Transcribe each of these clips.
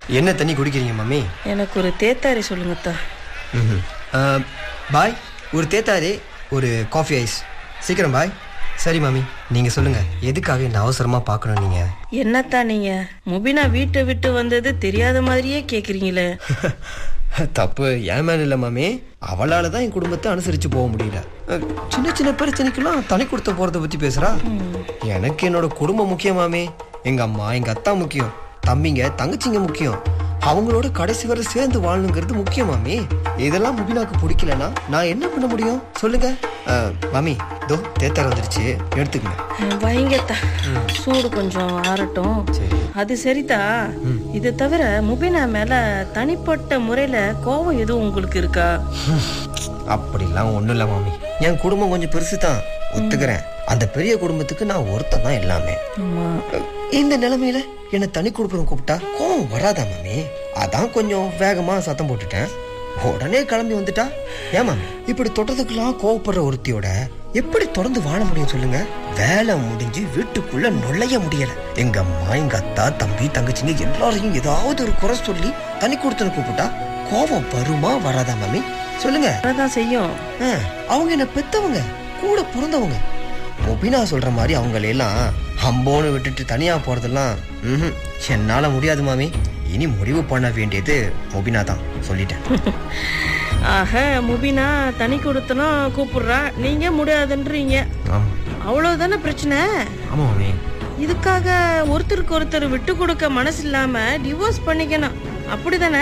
என்ன தண்ணி குடிக்கிறீங்க மம்மி எனக்கு ஒரு தேத்தாரி சொல்லுங்கத்தா ம்ஹும். ஆ, பாய் ஒரு தேத்தாரி ஒரு காஃபி ஐஸ் சீக்கிரம் பாய் சரி மாமி நீங்கள் சொல்லுங்கள் எதுக்காக இந்த அவசரமாக பார்க்கணும் நீங்கள் என்னத்தா நீங்க முபினா வீட்டை விட்டு வந்தது தெரியாத மாதிரியே கேக்குறீங்களே தப்பு ஏன் மேல இல்லை மாமி அவளால தான் என் குடும்பத்தை அனுசரித்து போக முடியல அஹ், சின்ன சின்ன பிரச்சனைக்கெல்லாம் தனி கொடுத்த போகிறத பற்றி பேசுகிறா எனக்கு என்னோட குடும்பம் முக்கியம் மாமி எங்கள் அம்மா எங்கள் அத்தா முக்கியம் தம்பிங்க தங்கச்சிங்க முக்கியம் அவங்களோட கடைசி வரை சேர்ந்து வாழணுங்கிறது முக்கியம் மாமி இதெல்லாம் முபினாக்கு பிடிக்கலன்னா நான் என்ன பண்ண முடியும் சொல்லுங்க அஹ், மாமி தோ தேத்தர் வந்துருச்சு எடுத்துக்கங்க அஹ், வைங்கத்தா சூடு கொஞ்சம் ஆறட்டும் சரி அது சரிதா இது தவிர முபினா மேல தனிப்பட்ட முறையில கோபம் எதுவும் உங்களுக்கு இருக்கா அப்படிலாம் ஒன்றும் இல்லை மாமி என் குடும்பம் கொஞ்சம் பெருசு தான் ஒத்துக்கிறேன் அந்த பெரிய குடும்பத்துக்கு நான் ஒருத்தன் தான் எல்லாமே ஆமா இந்த நிலைமையில என்னை தனி கொடுக்குறோம் கூப்பிட்டா கோவம் வராதா மாமி அதான் கொஞ்சம் வேகமா சத்தம் போட்டுட்டேன் உடனே கிளம்பி வந்துட்டா ஏன் மாமி இப்படி தொட்டதுக்கெல்லாம் கோவப்படுற ஒருத்தியோட எப்படி தொடர்ந்து வாழ முடியும் சொல்லுங்க வேலை முடிஞ்சு வீட்டுக்குள்ள நுழைய முடியல எங்க அம்மா எங்க அத்தா தம்பி தங்கச்சிங்க எல்லாரையும் ஏதாவது ஒரு குறை சொல்லி தனி கொடுத்துன்னு கூப்பிட்டா கோவம் வருமா வராதா மாமி சொல்லுங்க தான் செய்யும் ஆ, அவங்க என்ன பெத்தவங்க கூட பிறந்தவங்க முபினா சொல்ற மாதிரி அவங்கள எல்லாம் அம்போன்னு விட்டுட்டு தனியா போறதெல்லாம் ம்ஹும், என்னால முடியாது மாமி இனி முடிவு பண்ண வேண்டியது முபினா தான் சொல்லிட்டேன் ஆக முபினா தனி கொடுத்தனும் கூப்பிடுறா நீங்க முடியாதுன்றீங்க ஆமா அவ்வளவுதானே பிரச்சனை ஆமா மாமி இதுக்காக ஒருத்தருக்கு ஒருத்தர் விட்டு கொடுக்க மனசு இல்லாம டிவோர்ஸ் பண்ணிக்கணும் அப்படிதானே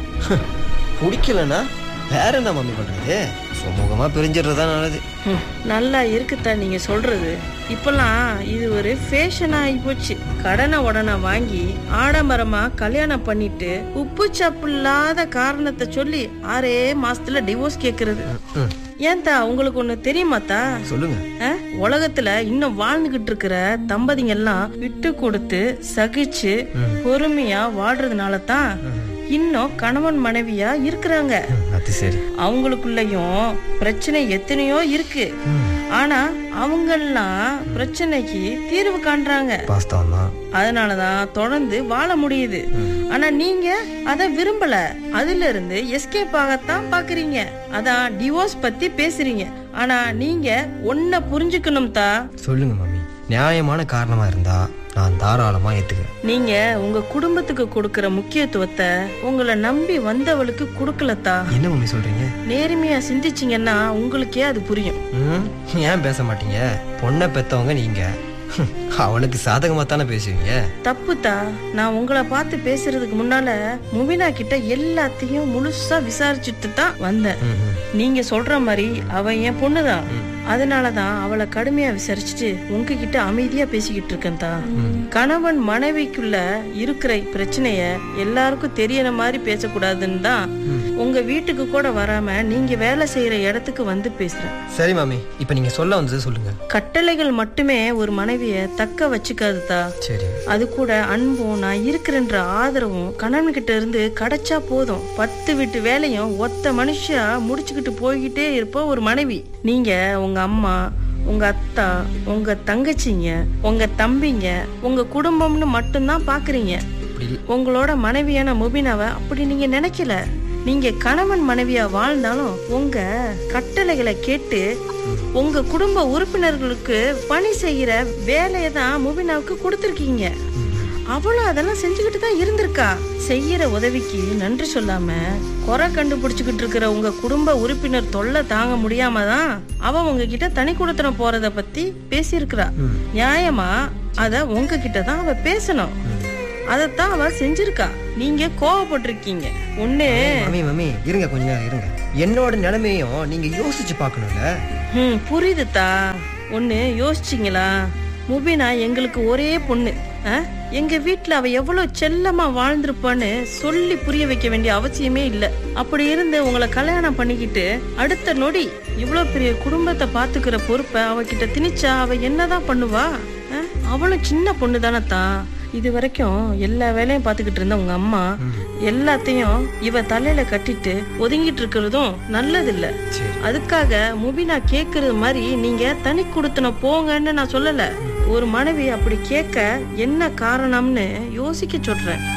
பிடிக்கலன்னா வேற என்ன மாமி பண்றது சுமூகமா பிரிஞ்சிடுறதா நல்லது ஹம், நல்லா இருக்குதா நீங்க சொல்றது இப்பெல்லாம் இது ஒரு ஃபேஷன் ஆகி போச்சு கடனை உடனே வாங்கி ஆடம்பரமா கல்யாணம் பண்ணிட்டு உப்பு சப்பு இல்லாத காரணத்தை சொல்லி ஆறே மாசத்துல டிவோர்ஸ் கேக்குறது ம், ஏன்தா உங்களுக்கு ஒண்ணு தெரியுமாத்தா சொல்லுங்க அஹ், உலகத்துல இன்னும் வாழ்ந்துகிட்டு இருக்கிற தம்பதிங்க எல்லாம் விட்டு கொடுத்து சகிச்சு பொறுமையா வாழ்றதுனால தான் இன்னும் கணவன் மனைவியா இருக்கிறாங்க ம், அது சரி அவங்களுக்குள்ளயும் பிரச்சனை எத்தனையோ இருக்கு ஆனா அவங்கெல்லாம் பிரச்சனைக்கு தீர்வு காண்றாங்க வாஸ்தவம் தான் அதனாலதான் தொடர்ந்து வாழ முடியுது ஆனா நீங்க அத விரும்பல அதுல இருந்து எஸ்கேப் ஆகத்தான் பாக்குறீங்க அதான் டிவோர்ஸ் பத்தி பேசுறீங்க ஆனா நீங்க ஒன்ன புரிஞ்சுக்கணும் தா சொல்லுங்க மாமி நியாயமான காரணமா இருந்தா நான் தாராளமா ஏத்துக்கிறேன் நீங்க உங்க குடும்பத்துக்கு கொடுக்கற முக்கியத்துவத்தை உங்களை நம்பி வந்தவளுக்கு கொடுக்கலத்தா என்ன மம்மி சொல்றீங்க நேர்மையா சிந்திச்சீங்கன்னா உங்களுக்கே அது புரியும் ம், ஏன் பேச மாட்டீங்க பொண்ணை பெத்தவங்க நீங்க ஹம், அவளுக்கு சாதகமா தானே பேசுவீங்க தப்புதா நான் உங்களை பார்த்து பேசுறதுக்கு முன்னால முபினா கிட்ட எல்லாத்தையும் முழுசா விசாரிச்சுட்டு தான் வந்தேன் ம், ம். நீங்க சொல்ற மாதிரி அவ என் பொண்ணுதான் அதனாலதான் அவளை கடுமையா விசாரிச்சுட்டு உங்ககிட்ட அமைதியா பேசிக்கிட்டு இருக்கேன் தான் கணவன் மனைவிக்குள்ள இருக்கிற பிரச்சனைய எல்லாருக்கும் தெரியற மாதிரி பேசக்கூடாதுன்னு தான் உங்க வீட்டுக்கு கூட வராம நீங்க வேலை செய்யற இடத்துக்கு வந்து பேசுறேன் சரி மாமி இப்ப நீங்க சொல்ல வந்தது சொல்லுங்க கட்டளைகள் மட்டுமே ஒரு மனைவிய தக்க வச்சுக்காதுதா சரி அது கூட அன்பும் நான் இருக்கிறேன்ற ஆதரவும் கணவன் கிட்ட இருந்து கிடைச்சா போதும் பத்து வீட்டு வேலையும் ஒத்த மனுஷா முடிச்சுக்கிட்டு போய்கிட்டே இருப்ப ஒரு மனைவி நீங்க உங்க அம்மா உங்க அத்தா உங்க தங்கச்சிங்க உங்க தம்பிங்க உங்க குடும்பம்னு மட்டும்தான் பாக்குறீங்க இப்படி உங்களோட மனைவியான முபினாவை அப்படி நீங்க நினைக்கல நீங்க கணவன் மனைவியா வாழ்ந்தாலும் உங்க கட்டளைகளை கேட்டு உங்க குடும்ப உறுப்பினர்களுக்கு பணி செய்யற வேலையை தான் முபினாவுக்கு கொடுத்துருக்கீங்க அவளும் அதெல்லாம் செஞ்சுக்கிட்டு தான் இருந்திருக்கா செய்யற உதவிக்கு நன்றி சொல்லாம குறை கண்டுபிடிச்சுக்கிட்டு இருக்கிற உங்க குடும்ப உறுப்பினர் தொல்லை தாங்க முடியாம தான் அவ உங்ககிட்ட தனி கொடுத்தனம் போறத பத்தி பேசியிருக்கிறா நியாயமா அத உங்ககிட்ட தான் அவ பேசணும் அதத்தான் அவ செஞ்சிருக்கா நீங்க கோவப்பட்டிருக்கீங்க ஒண்ணு மம்மி மம்மி இருங்க கொஞ்ச நேரம் இருங்க என்னோட நிலைமையும் நீங்க யோசிச்சு பார்க்கணும்ல ம் புரியுதுதா ஒண்ணு யோசிச்சிங்களா முபினா எங்களுக்கு ஒரே பொண்ணு ஆ? எங்க வீட்ல அவ எவ்வளவு செல்லமா வாழ்ந்திருப்பான்னு சொல்லி புரிய வைக்க வேண்டிய அவசியமே இல்ல அப்படி இருந்து உங்களை கல்யாணம் பண்ணிக்கிட்டு அடுத்த நொடி இவ்வளவு பெரிய குடும்பத்தை பாத்துக்கிற பொறுப்பை அவகிட்ட திணிச்சா அவ என்னதான் பண்ணுவா ஆ? அவளும் சின்ன பொண்ணு தானத்தான் இது வரைக்கும் எல்லா வேலையும் பாத்துக்கிட்டு இருந்த உங்க அம்மா எல்லாத்தையும் இவ தலையில கட்டிட்டு ஒதுங்கிட்டு இருக்கிறதும் நல்லதில்ல சரி அதுக்காக முபினா கேக்குறது மாதிரி நீங்க தனி கொடுத்தன போங்கன்னு நான் சொல்லல ஒரு மனைவி அப்படி கேட்க என்ன காரணம்னு யோசிக்க சொல்றேன்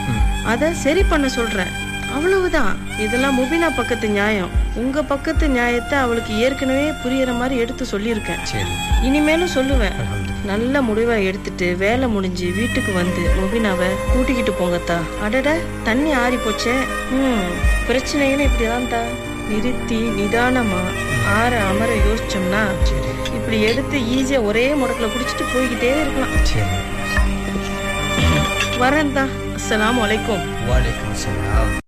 அதை சரி பண்ண சொல்றேன் அவ்வளவுதான் இதெல்லாம் முபினா பக்கத்து நியாயம் உங்க பக்கத்து நியாயத்தை அவளுக்கு ஏற்கனவே புரியற மாதிரி எடுத்து சொல்லியிருக்கேன் சரி இனிமேலும் சொல்லுவேன் அல்ஹம்துலில்லாஹ். நல்ல முடிவா எடுத்துட்டு வேலை முடிஞ்சு வீட்டுக்கு வந்து முபினாவை கூட்டிக்கிட்டு போங்கத்தா அடட தண்ணி ஆறி போச்சே ம் பிரச்சனைன்னு இப்படிதான் தா நிறுத்தி நிதானமா ஆற அமர யோசிச்சோம்னா சரி இப்படி எடுத்து ஈஸியா ஒரே முடக்கில் குடிச்சிட்டு போய்கிட்டே இருக்கலாம் சரி வரேன் தான் அஸ்ஸலாமு அலைக்கும் வாலைக்கும் சலாம்